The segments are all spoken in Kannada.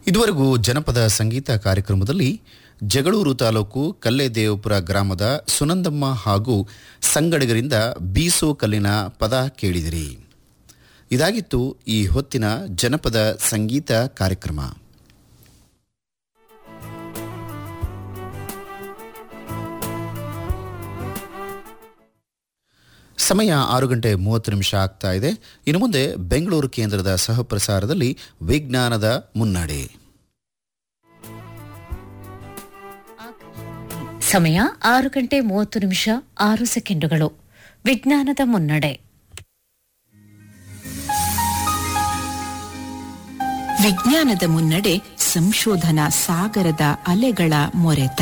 ಇದುವರೆಗೂ ಜನಪದ ಸಂಗೀತ ಕಾರ್ಯಕ್ರಮದಲ್ಲಿ ಜಗಳೂರು ತಾಲೂಕು ಕಲ್ಲೆದೇವಪುರ ಗ್ರಾಮದ ಸುನಂದಮ್ಮ ಹಾಗೂ ಸಂಗಡಿಗರಿಂದ ಬೀಸೋ ಕಲ್ಲಿನ ಪದ ಕೇಳಿದಿರಿ ಇದಾಗಿತ್ತು ಈ ಹೊತ್ತಿನ ಜನಪದ ಸಂಗೀತ ಕಾರ್ಯಕ್ರಮ ಸಮಯ ಆರು ಗಂಟೆ ಮೂವತ್ತು ನಿಮಿಷ ಆಗ್ತಾ ಇದೆ ಇನ್ನು ಮುಂದೆ ಬೆಂಗಳೂರು ಕೇಂದ್ರದ ಸಹಪ್ರಸಾರದಲ್ಲಿ ವಿಜ್ಞಾನದ ಮುನ್ನಡೆ ಸಮಯ ಆರು ಗಂಟೆ ಮೂವತ್ತು ನಿಮಿಷ ಆರು ಸೆಕೆಂಡುಗಳು ವಿಜ್ಞಾನದ ಮುನ್ನಡೆ ವಿಜ್ಞಾನದ ಮುನ್ನಡೆ ಸಂಶೋಧನಾ ಸಾಗರದ ಅಲೆಗಳ ಮೊರೆತ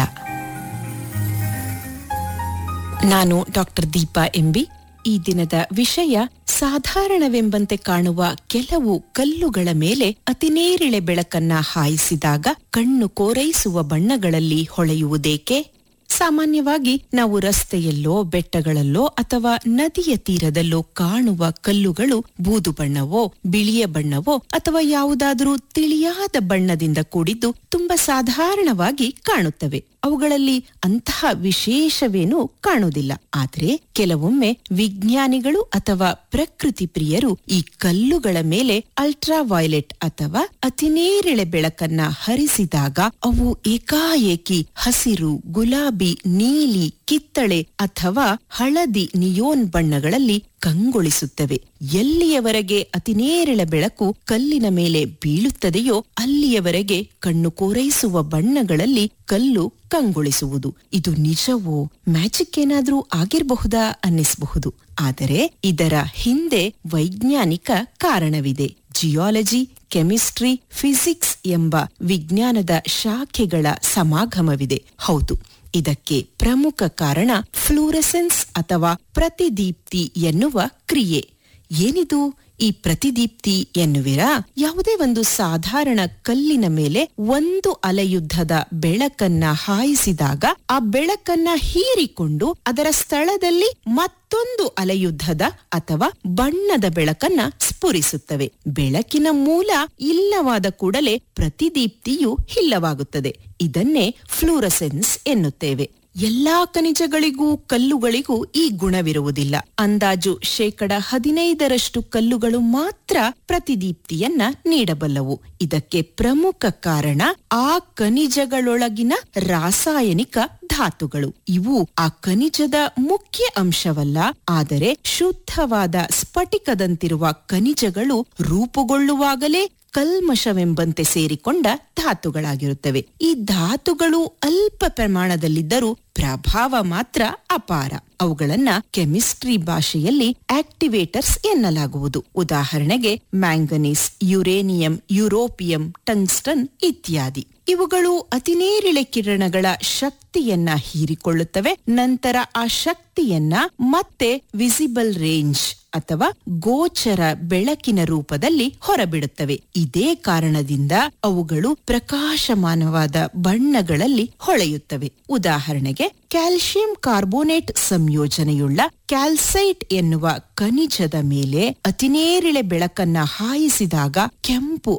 ನಾನು ಡಾಕ್ಟರ್ ದೀಪಾ ಎಂಬಿ ಈ ದಿನದ ವಿಷಯ ಸಾಧಾರಣವೆಂಬಂತೆ ಕಾಣುವ ಕೆಲವು ಕಲ್ಲುಗಳ ಮೇಲೆ ಅತಿನೇರಿಳೆ ಬೆಳಕನ್ನ ಹಾಯಿಸಿದಾಗ ಕಣ್ಣು ಕೋರೈಸುವ ಬಣ್ಣಗಳಲ್ಲಿ ಹೊಳೆಯುವುದೇಕೆ ಸಾಮಾನ್ಯವಾಗಿ ನಾವು ರಸ್ತೆಯಲ್ಲೋ ಬೆಟ್ಟಗಳಲ್ಲೋ ಅಥವಾ ನದಿಯ ತೀರದಲ್ಲೋ ಕಾಣುವ ಕಲ್ಲುಗಳು ಬೂದು ಬಣ್ಣವೋ ಬಿಳಿಯ ಬಣ್ಣವೋ ಅಥವಾ ಯಾವುದಾದರೂ ತಿಳಿಯಾದ ಬಣ್ಣದಿಂದ ಕೂಡಿದ್ದು ತುಂಬಾ ಸಾಧಾರಣವಾಗಿ ಕಾಣುತ್ತವೆ ಅವುಗಳಲ್ಲಿ ಅಂತಹ ವಿಶೇಷವೇನೂ ಕಾಣುವುದಿಲ್ಲ ಆದ್ರೆ ಕೆಲವೊಮ್ಮೆ ವಿಜ್ಞಾನಿಗಳು ಅಥವಾ ಪ್ರಕೃತಿ ಪ್ರಿಯರು ಈ ಕಲ್ಲುಗಳ ಮೇಲೆ ಅಲ್ಟ್ರಾ ವೈಲೆಟ್ ಅಥವಾ ಅತಿನೇರಿಳೆ ಬೆಳಕನ್ನ ಹರಿಸಿದಾಗ ಅವು ಏಕಾಏಕಿ ಹಸಿರು ಗುಲಾಬಿ ನೀಲಿ ಕಿತ್ತಳೆ ಅಥವಾ ಹಳದಿ ನಿಯೋನ್ ಬಣ್ಣಗಳಲ್ಲಿ ಕಂಗೊಳಿಸುತ್ತವೆ ಎಲ್ಲಿಯವರೆಗೆ ಅತಿನೇರಳೆ ಬೆಳಕು ಕಲ್ಲಿನ ಮೇಲೆ ಬೀಳುತ್ತದೆಯೋ ಅಲ್ಲಿಯವರೆಗೆ ಕಣ್ಣು ಕೋರೈಸುವ ಬಣ್ಣಗಳಲ್ಲಿ ಕಲ್ಲು ಕಂಗೊಳಿಸುವುದು ಇದು ನಿಜವೋ ಮ್ಯಾಜಿಕ್ ಏನಾದ್ರೂ ಆಗಿರಬಹುದಾ ಅನ್ನಿಸಬಹುದು ಆದರೆ ಇದರ ಹಿಂದೆ ವೈಜ್ಞಾನಿಕ ಕಾರಣವಿದೆ ಜಿಯಾಲಜಿ ಕೆಮಿಸ್ಟ್ರಿ ಫಿಸಿಕ್ಸ್ ಎಂಬ ವಿಜ್ಞಾನದ ಶಾಖೆಗಳ ಸಮಾಗಮವಿದೆ ಹೌದು ಇದಕ್ಕೆ ಪ್ರಮುಖ ಕಾರಣ ಫ್ಲೂರೆಸೆನ್ಸ್ ಅಥವಾ ಪ್ರತಿದೀಪ್ತಿ ಎನ್ನುವ ಕ್ರಿಯೆ ಏನಿದು ಈ ಪ್ರತಿದೀಪ್ತಿ ಎನ್ನುವಿರಾ ಯಾವುದೇ ಒಂದು ಸಾಧಾರಣ ಕಲ್ಲಿನ ಮೇಲೆ ಒಂದು ಅಲೆಯುದ್ಧದ ಬೆಳಕನ್ನ ಹಾಯಿಸಿದಾಗ ಆ ಬೆಳಕನ್ನ ಹೀರಿಕೊಂಡು ಅದರ ಸ್ಥಳದಲ್ಲಿ ಮತ್ತೊಂದು ಅಲೆಯುದ್ಧದ ಅಥವಾ ಬಣ್ಣದ ಬೆಳಕನ್ನ ಸ್ಫುರಿಸುತ್ತವೆ ಬೆಳಕಿನ ಮೂಲ ಇಲ್ಲವಾದ ಕೂಡಲೇ ಪ್ರತಿದೀಪ್ತಿಯು ಹಿಲ್ಲವಾಗುತ್ತದೆ ಇದನ್ನೇ ಫ್ಲೂರಸೆನ್ಸ್ ಎನ್ನುತ್ತೇವೆ ಎಲ್ಲಾ ಖನಿಜಗಳಿಗೂ ಕಲ್ಲುಗಳಿಗೂ ಈ ಗುಣವಿರುವುದಿಲ್ಲ ಅಂದಾಜು ಶೇಕಡ ಹದಿನೈದರಷ್ಟು ಕಲ್ಲುಗಳು ಮಾತ್ರ ಪ್ರತಿದೀಪ್ತಿಯನ್ನ ನೀಡಬಲ್ಲವು ಇದಕ್ಕೆ ಪ್ರಮುಖ ಕಾರಣ ಆ ಖನಿಜಗಳೊಳಗಿನ ರಾಸಾಯನಿಕ ಧಾತುಗಳು ಇವು ಆ ಖನಿಜದ ಮುಖ್ಯ ಅಂಶವಲ್ಲ ಆದರೆ ಶುದ್ಧವಾದ ಸ್ಫಟಿಕದಂತಿರುವ ಖನಿಜಗಳು ರೂಪುಗೊಳ್ಳುವಾಗಲೇ ಕಲ್ಮಶವೆಂಬಂತೆ ಸೇರಿಕೊಂಡ ಧಾತುಗಳಾಗಿರುತ್ತವೆ ಈ ಧಾತುಗಳು ಅಲ್ಪ ಪ್ರಮಾಣದಲ್ಲಿದ್ದರೂ ಪ್ರಭಾವ ಮಾತ್ರ ಅಪಾರ ಅವುಗಳನ್ನ ಕೆಮಿಸ್ಟ್ರಿ ಭಾಷೆಯಲ್ಲಿ ಆಕ್ಟಿವೇಟರ್ಸ್ ಎನ್ನಲಾಗುವುದು ಉದಾಹರಣೆಗೆ ಮ್ಯಾಂಗನೀಸ್ ಯುರೇನಿಯಂ ಯುರೋಪಿಯಂ ಟಂಗ್ಸ್ಟನ್ ಇತ್ಯಾದಿ ಇವುಗಳು ಅತಿನೇರಿಳೆ ಕಿರಣಗಳ ಶಕ್ತಿಯನ್ನ ಹೀರಿಕೊಳ್ಳುತ್ತವೆ ನಂತರ ಆ ಶಕ್ತಿಯನ್ನ ಮತ್ತೆ ವಿಸಿಬಲ್ ರೇಂಜ್ ಅಥವಾ ಗೋಚರ ಬೆಳಕಿನ ರೂಪದಲ್ಲಿ ಹೊರಬಿಡುತ್ತವೆ ಇದೇ ಕಾರಣದಿಂದ ಅವುಗಳು ಪ್ರಕಾಶಮಾನವಾದ ಬಣ್ಣಗಳಲ್ಲಿ ಹೊಳೆಯುತ್ತವೆ ಉದಾಹರಣೆಗೆ ಕ್ಯಾಲ್ಸಿಯಂ ಕಾರ್ಬೋನೇಟ್ ಸಂಯೋಜನೆಯುಳ್ಳ ಕ್ಯಾಲ್ಸೈಟ್ ಎನ್ನುವ ಖನಿಜದ ಮೇಲೆ ಅತಿನೇರಿಳೆ ಬೆಳಕನ್ನ ಹಾಯಿಸಿದಾಗ ಕೆಂಪು